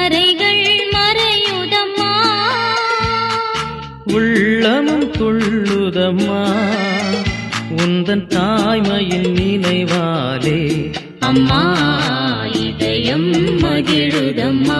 கரைகள் மறையுதம்மா உள்ளமும் துள்ளுதம்மா உந்தன் தாய்மையின் நினைவாலே அம்மா இதயம் மகிழுதம்மா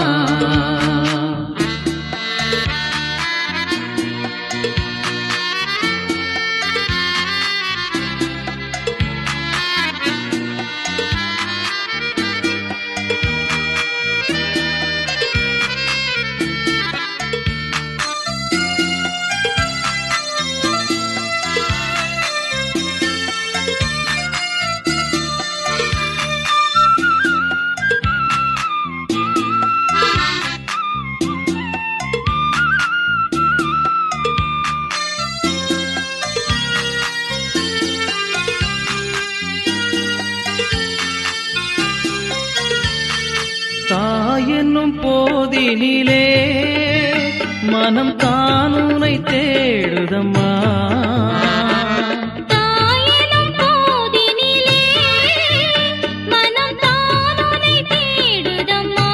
தாயென்னும் போதினிலே மனம் தானுனை தேடுதம்மா தாயெனும் போதினிலே மனம் தானுனை தேடுதம்மா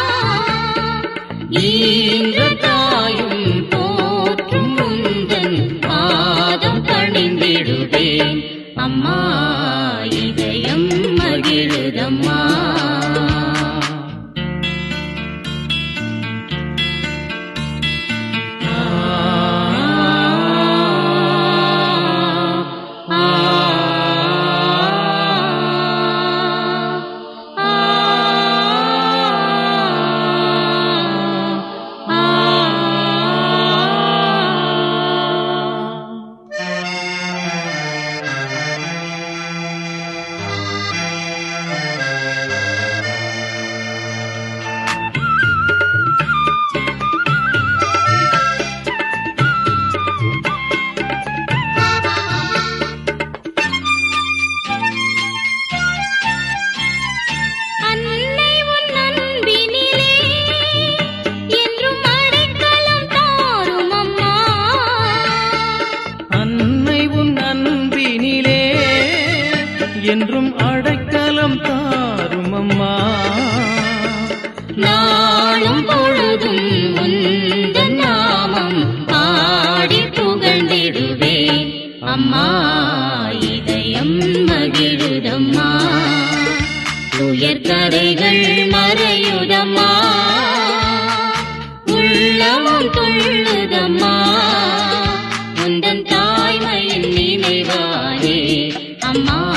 ஈன்ற தாயும் போற்றும் உந்தன் பாதம் பணிந்திடுவேன் அம்மா இதயம் மகிழுதம்மா அன்னை உன் அன்பினிலே என்றும் அடைக்கலம் தாரும் அம்மா அன்னை உன் அன்பினிலே என்றும் அடைக்கலம் தாரும் அம்மா நாளும் பொழுதும் உந்தன் நாமம் பாடி புகழ்ந்திடுவேன் அம்மா இதயம் மகிழுதம்மா துயர்கதைகள் மறையுதம்மா உள்ளமும் துள்ளுதம்மா உந்தன் தாய்மையின் நினைவானே அம்மா